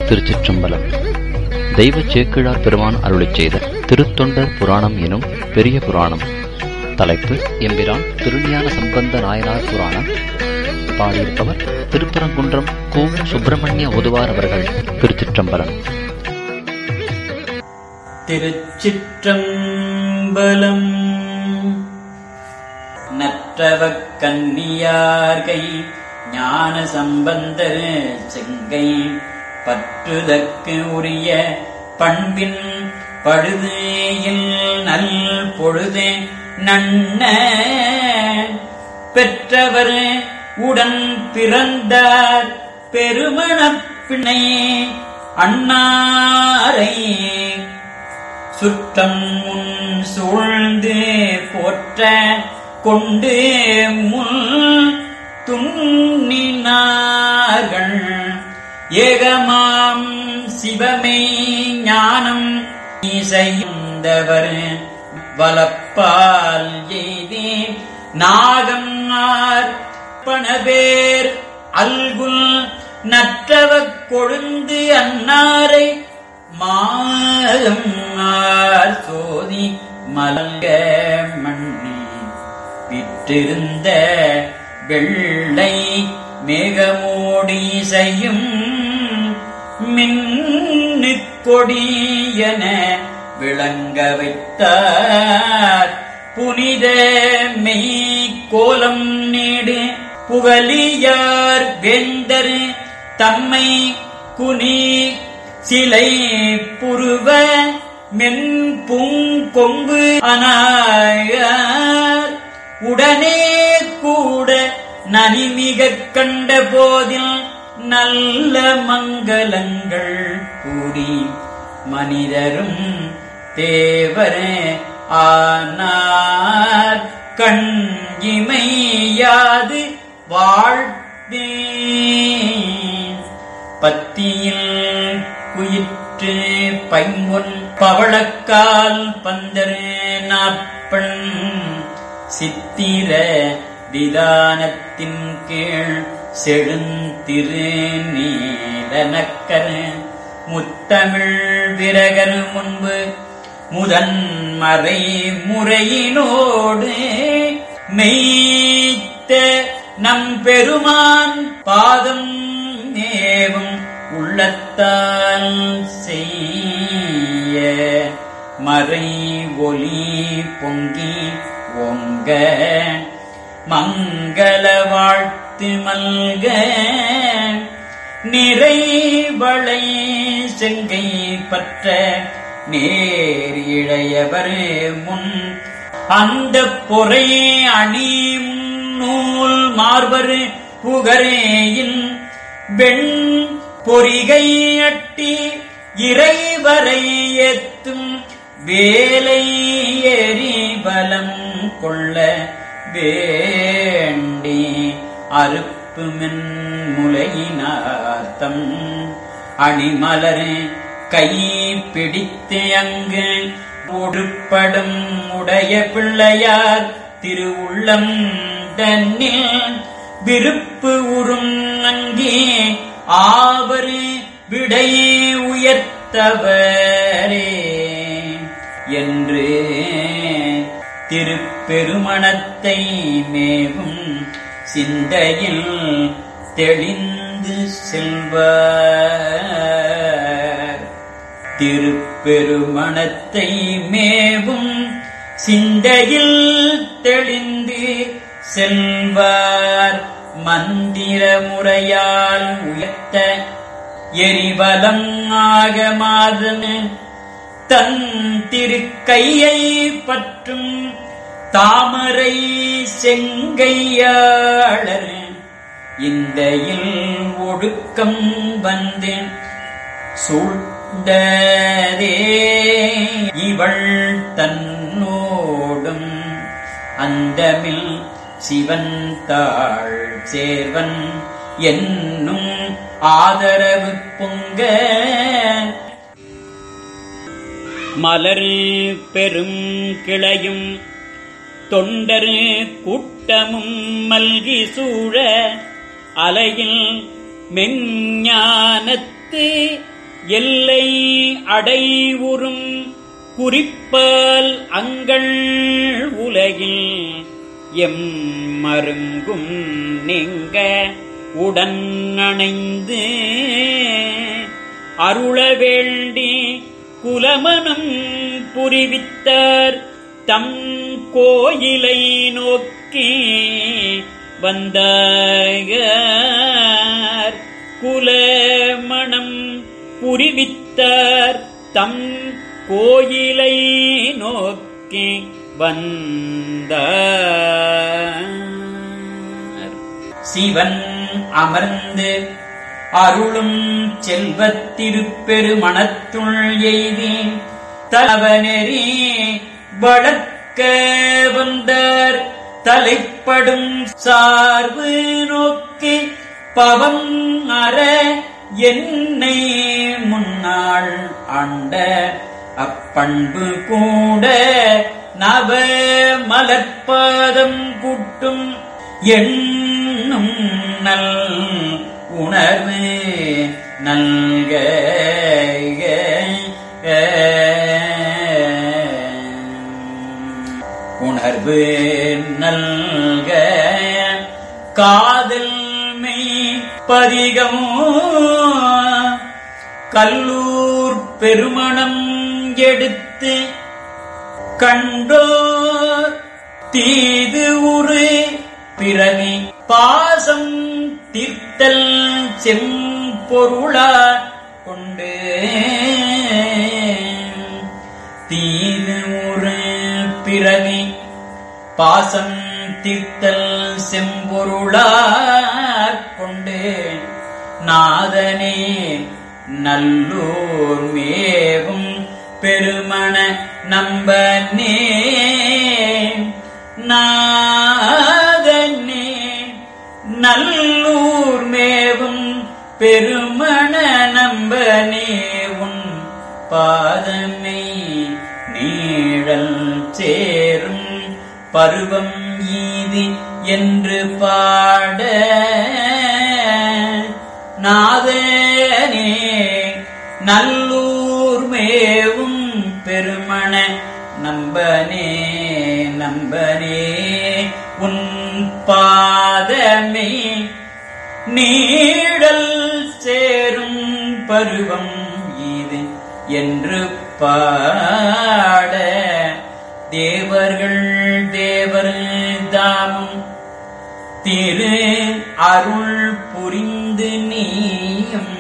திருச்சிற்றம்பலம் தெய்வ சேக்கிழார் பெருமான் அருளிச் செய்த திருத்தொண்டர் புராணம் எனும் பெரிய புராணம் தலைப்பு எம்பிரான் திருஞான சம்பந்த நாயனார் புராணம் பாடியிருப்பவர் திருப்பரங்குன்றம் கு சுப்பிரமணிய ஒதுவார் அவர்கள் திருச்சிற்றம்பலம் திருச்சிற்றம்பலம் நற்றவக் கன்னியார்கை ஞான சம்பந்தர் செங்கை பற்றுதற்கு உரிய பண்பின் பழுதேயில் நல் பொழுது நன்ன பெற்றவர் உடன் பிறந்தார் பெருமணப் பிணை அண்ணாரை சுற்றம் முன் சூழ்ந்து போற்ற கொண்டு முன் துண்ணினார்கள் ஏகமாம் சிவமே ஞானம் இசைந்தவர் வலப்பால் எய்தி நாகம் பணவேர் அல்குல் நற்றவக் கொழுந்து அன்னாரை மாதம் சோதி மலங்க மண்ணி விற்றிருந்த வெள்ளை மேகமோடி செய்யும் மின்னு கொடியன விளங்க வைத்தார் புனித மெய் கோலம் நீடு புகழியார் வேந்தர் தம்மை குனி சிலை புருவ மென் பூங்கொம்பு அனாயார் உடனே கூட நனிமிகக் கண்ட போதில் நல்ல மங்களங்கள் கூடி மனிதரும் தேவரே ஆனார் கண் இமையாது வாழ்த்தே பத்தியில் குயிற்று பைம்பொன் பவளக்கால் பந்தரு நாற்பண் சித்திர விதானத்தின் கீழ் செழுந்திரு நீலனக்கர் முத்தமிழ் விரகர் முன்பு முதன்மறை முறையினோடு மெய்த்த நம் பெருமான் பாதம் மேவும் உள்ளத்தால் செய்ய மறை ஒலி பொங்கி ஓங்க மங்கள வாழ்த்து மல்க நிறைவளை செங்கை பற்ற நேர் இழையவர் முன் அந்த பொறை அணி நூல் மார்பர் புகரேயின் வெண் பொறிகை அட்டி இறைவரை எத்தும் வேலை எரி பலம் கொள்ள வேண்டி அறுப்பு மென் முலையினார்த்தம் அணிமலர் கை பிடித்து அங்கு ஒடுப்படும் உடைய பிள்ளையார் திருவுள்ளம் தன்னில் விருப்பு உறும் அங்கே ஆவரு விடை உயர்த்தவரே என்று திருப்பெருமணத்தை மேவும் சிந்தையில் தெளிந்து செல்வார் திருப்பெருமணத்தை மேவும் சிந்தையில் தெளிந்து செல்வார் மந்திர முறையால் உயர்த்த எரிவலம் ஆகமாதன தன் திருக்கையை பற்றும் தாமரை செங்கையாளர் இந்தையில் ஒடுக்கம் வந்து சூழ்ந்ததே இவள் தன்னோடும் அந்தமில் சிவன் தாழ் சேர்வன் என்னும் ஆதரவு பொங்க மலர் பெரும் கிளையும் தொண்டர் கூட்டமும் மல்கி சூழ அலையில் மெஞ்ஞானத்து எல்லை அடைவுறும் குறிப்பால் அங்கள் உலகில் எம் மருங்கும் நீங்க உடன் அணைந்து அருள வேண்டி குலமனம் புரிவித்தார் தம் கோயிலை நோக்கி வந்தார் குலமணம் புரிவித்தார் தம் கோயிலை நோக்கி வந்தார் சிவன் அமர்ந்து அருளும் செல்வத் திருப்பெருமணத்துள் எய்தி தலவனெறி வளர்க்க வந்தார் தலைப்படும் சார்பு நோக்கி பவம் அற என்னை முன்னாள் ஆண்ட அப்பண்பு கூட நவ மலர்பாதம் கூட்டும் எண்ணும் நல் உணர்வு நல்க உணர்வு நல்க காதல் மெய் பதிகமோ கல்லூர் பெருமணம் எடுத்து கண்டோர் தீது உரு பிறவி பாசம் தீர்த்தல் செம்பொருளா கொண்டு தீது உரு பிறவி பாசம் தீர்த்தல் செம்பொருளா கொண்டு நாதனே நல்லூர் மேவும் பெருமண நம்பனே நாதனே நல்லூர் மேவும் பெருமண நம்பனே உன் பாதமே நீழல் சேரும் பருவம் ஈதி என்று பாட நாதனே நல்லூர் மேவும் பெருமண நம்பனே நம்பனே உன் பாதமே நீடல் சேரும் பருவம் இது என்று பாட தேவர்கள் தேவர் தாமும் திரு அருள் புரிந்து நீயும்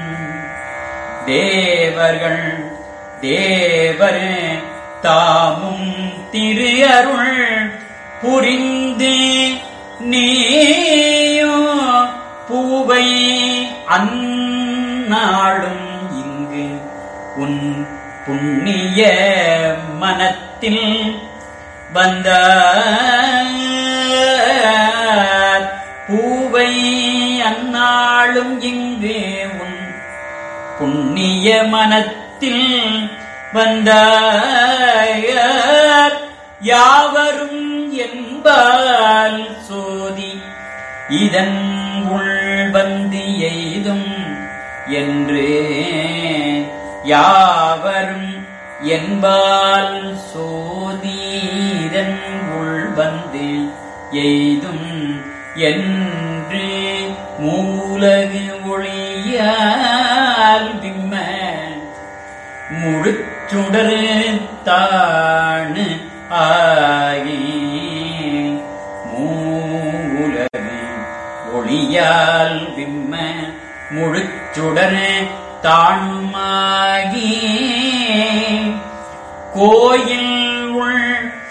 தேவர்கள் தேவர் தாமும் திரு அருள் புரிந்து நீயோ பூவை அந்நாளும் இங்கு உன் புண்ணிய மனத்தில் வந்த பூவை அந்நாளும் இங்கு உன் புண்ணிய மனத்தில் வந்த யாவரும் என்பால் சோதி இதன் உள் வந்து எய்தும் என்று யாவரும் என்பால் சோதீரன் உள் வந்து எய்தும் என்று மூலகு ஒளியால் பிம்ம முழுச்சுடரு தாணு ஆகி மூலகு ஒளியால் விம்ம முழுச்சுடரு தாணுமாகி கோயில் உள்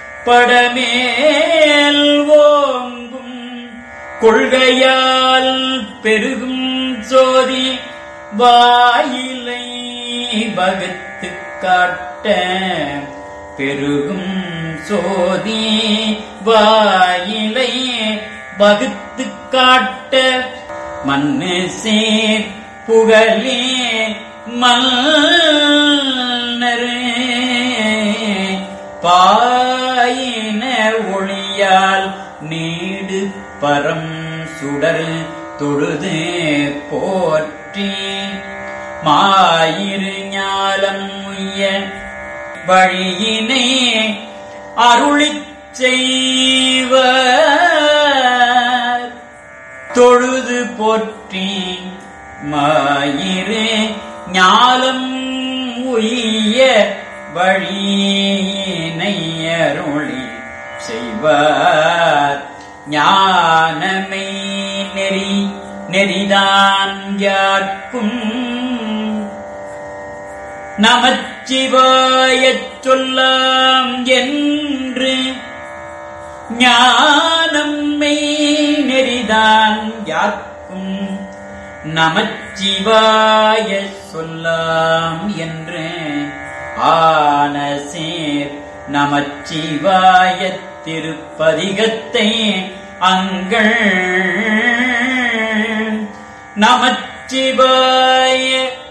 படமேல் ஓங்கும் கொள்கையால் பெருகும் சோதி வாயிலை வகுத்து காட்ட பெருகும் சோதி வாயிலை வகுத்து காட்ட மண்ணு சேர் புகழே மல்னரே பாயின ஒளியால் நீடு பரம் சுடர் தொழுது போற்றி மாயிரு ஞாலம் உய்ய வழியினை அருளிச் செய்வர் தொழுது போற்றி மாயிரு ஞாலம் உய்ய வழியினை அருளி செய்வார் ஞானமை நெறி நெறிதான் யார்க்கும் நமச்சிவாயச் சொல்லாம் என்று ஞானம்மை நெறிதான் யார்க்கும் நமச்சிவாய சொல்லாம் என்று ஆன சேர் நமச்சிவாய திருப்பதிகத்தை அங்கள் நமச்சிவாய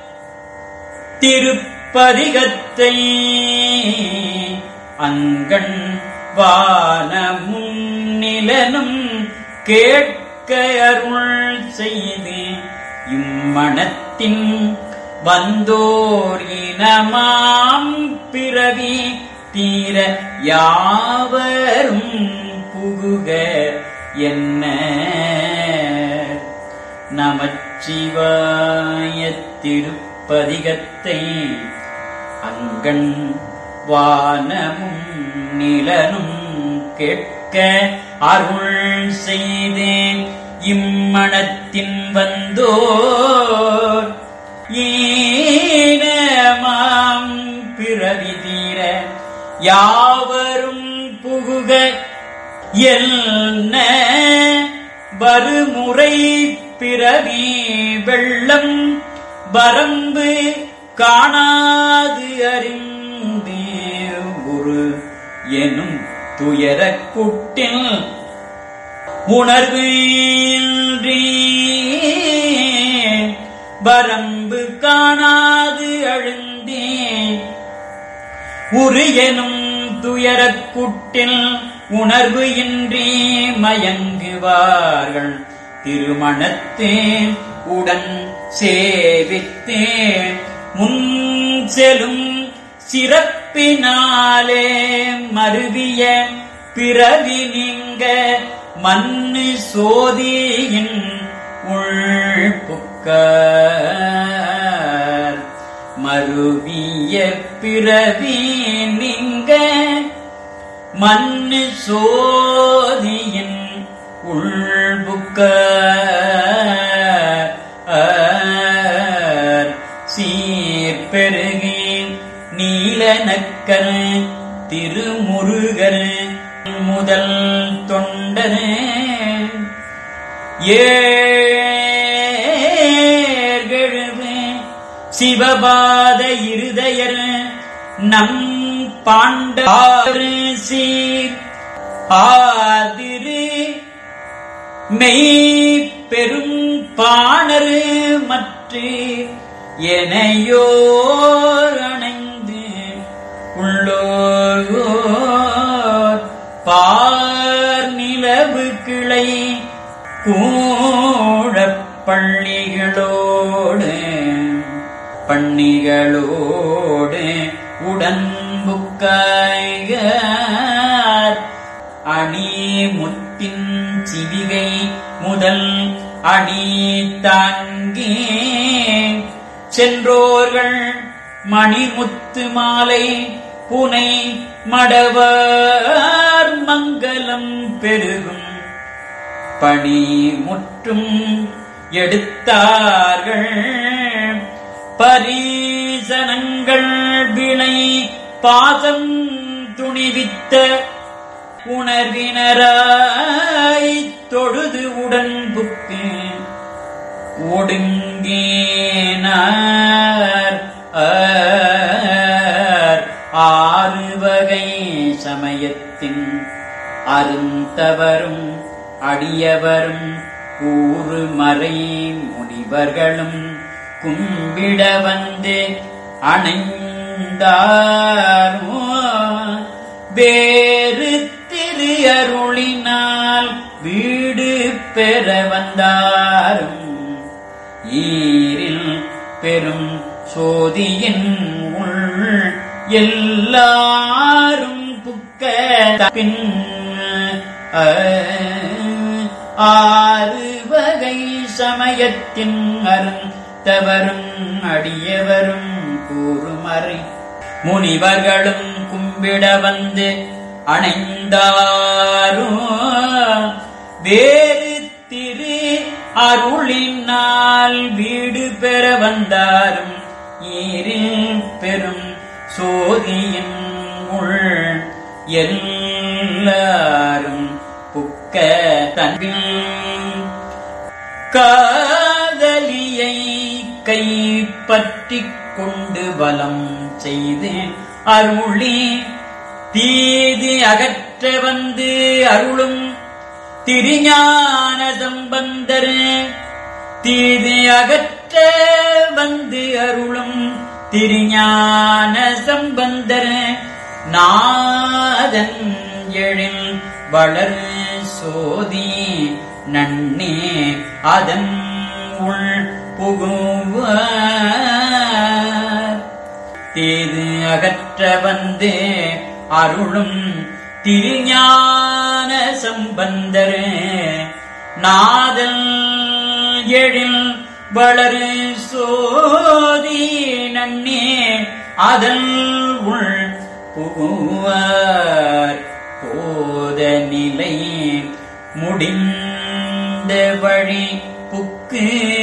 திருப்பதிகத்தை அங்கண் வானமும் நிலனும் கேட்க அருள் செய்து இம்மணத்தின் வந்தோர் இனமாம் பிறவி தீர யாவரும் புகுக என்ன நமச்சிவாய திருப்பதிகத்தை அங்கண் வானமும் நிலனும் கேட்க அருள் செய்தேன் இம்மணத்தின் வந்தோர் ஈனமாம் பிறவி தீர யாவரும் புகுக என்ன வருமுறை பிறவி வெள்ளம் வரம்பு காணாது அறிந்தே ஒரு எனும் துயரக் குட்டில் உணர்வு இன்றி வரம்பு காணாது அழுந்தேன் உரு எனும் துயரக் குட்டில் உணர்வு இன்றி மயங்குவார்கள் திருமணத்தே உடன் சேவித்தே முன் செலும் சிறப்பினாலே மருவிய பிறவி நீங்க மண்ணு சோதியின் உள்புக்கார் மருவிய பிறவி நீங்க மண்ணு சோதியின் உள்புக்க சீர்பெருகி நீலநக்கர் திருமுருகர் முதல் தொண்டர் ஏழ்கழுவு சிவபாத இருதயர் நம் பாண்டாறு சீர் ஆதிரு மெய் பெரும் பாணரு மற்ற எனையோர் அணைந்து உள்ளோர் பார் நிலவு கிளை கூழப் பள்ளிகளோடு பண்ணிகளோடு உடன்புக்காய்கார் அணி முத்தின் சிவிகை முதல் அணி தாங்கி சென்றோர்கள் மணிமுத்து மாலை புனை மடவார் மங்கலம் பெருகும் பணி முற்றும் எடுத்தார்கள் பரீசனங்கள் வினை பாசம் துணிவித்த உணர்வினராய் தொழுது உடன்புக்கு ஒடுங்கினார் ஆர் ஆறு வகை சமயத்தின் அருந்தவரும் அடியவரும் கூறு மறை முனிவர்களும் கும்பிட வந்து அணைந்தாரோ வேறு திரு அருளினால் வீடு பெற வந்தாரும் ஈரில் பெரும் சோதியின் உள் எல்லாரும் புக்க பின் ஆறு வகை சமயத்தின் அருந்தவரும் அடியவரும் கூறுமறை முனிவர்களும் கும்பிட வந்து அணைந்தாரும் வேறு திரு அருளினால் வீடு பெற வந்தாரும் ஈரில் பெரும் சோதியின் உள் எல்லாரும் புக்க தன்பில் காதலியை கைப்பற்றிக் கொண்டு பலம் செய்து அருளி தீது அகற்ற வந்து அருளும் திருஞான சம்பந்தர் தீது அகற்ற வந்து அருளும் திருஞான சம்பந்தர் நாதன் எழில் வளர் சோதி நன்னே அதன் உள் புகுவார் தீது அகற்ற வந்து அருளும் திருஞான சம்பந்தர் நாதல் எழில் வளரு சோதி நன்னே அதல் உள் புகுவார் போத நிலை முடிந்த வழி புக்கு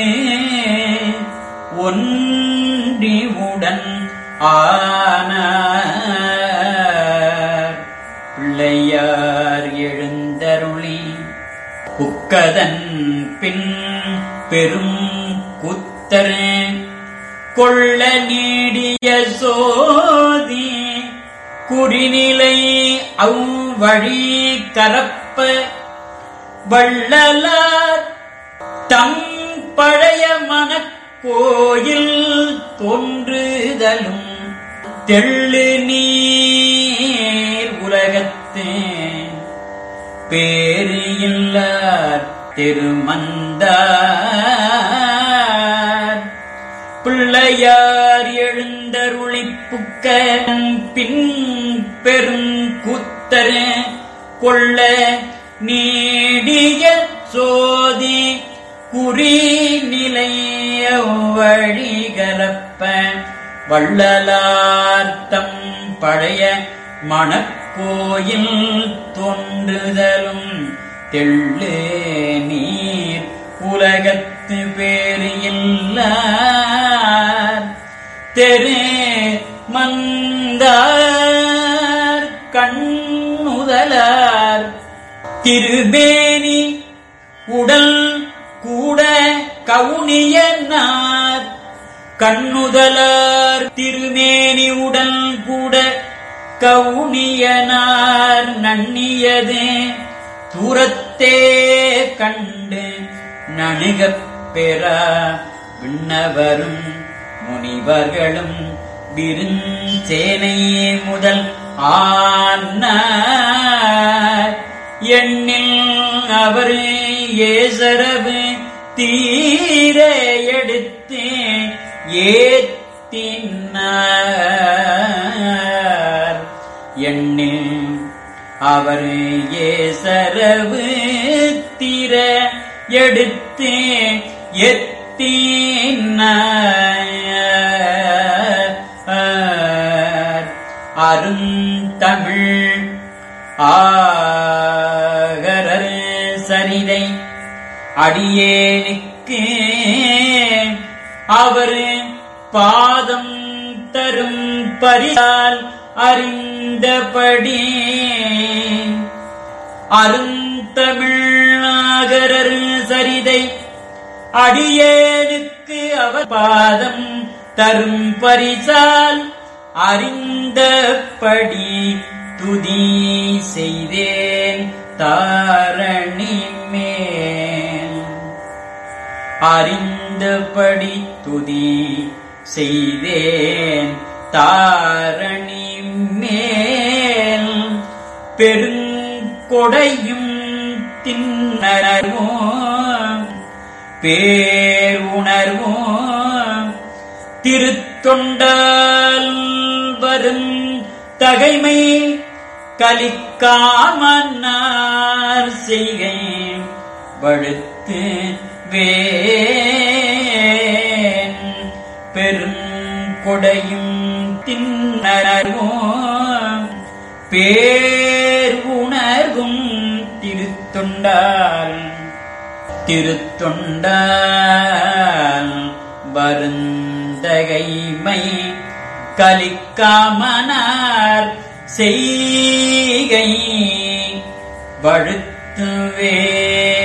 ஒன்றிவுடன் ஆனார் பிள்ளையார் எழுந்தருளி புக்கதன் பின் பெரும் குத்தர் கொள்ள நீடிய சோதி குறிநிலை அவ்வழி கரப்ப வள்ளலார் தம் பழைய மனக்கோயில் தோன்றுதலும் தெள்ளு நீர் உலகத்தே பேரு இல்லார் திருமந்தார் பிள்ளையார் எழுந்தருளிப்புக்க பின் பெரும் கூத்தர் கொள்ள நீடிய சோதி குறி நிலைய வழிகரப்ப வள்ளலார்த்தம் பழைய மணக்கோயில் தோன்றுதலும் தெள்ளு நீர் உலகத்து பேரு இல்லார் தெரு மந்தார் கண்ணுதலார் திருபேனி உடல் கூட கவுனியனார் கண்ணுதலார் திருமேனி உடல் கூட கவுனியனார் நன்னியது தூரத்தே கண்டு நணுகப் பெறா விண்ணவரும் முனிவர்களும் விருஞ்சேனை முதல் ஆனார் எண்ணில் அவர் ஏசரவு தீர எடுத்து ஏத்தினார் எண்ணில் அவர் ஏசரவு தீர எடுத்து எத்தினார் அருந்தமிழ் ஆகரர் சரிதை அடியேனுக்கு அவர் பாதம் தரும் பரிசால் அறிந்தபடி அருந்தமிழாகரர் சரிதை அடியேனுக்கு அவர் பாதம் தரும் பரிசால் அறிந்தபடி துதி செய்தேன் தாரணி மேல் அறிந்தபடி துதி செய்தேன் தாரணி மேல் பெருங்கொடையும் தின்னரவும் பேருணர்வும் திருத்தொண்டராகிய திருத்தொண்டால் வரும் தகைமை கலிக்காமன்னார் செய்கை வழுத்து வேன் பெரும் கொடையும் தின்னரும் பேர் உணர்வும் திருத்தொண்டால் திருத்தொண்டால் வருந்தகைமை கலிக்காமனார் செய்கை வழுத்துவே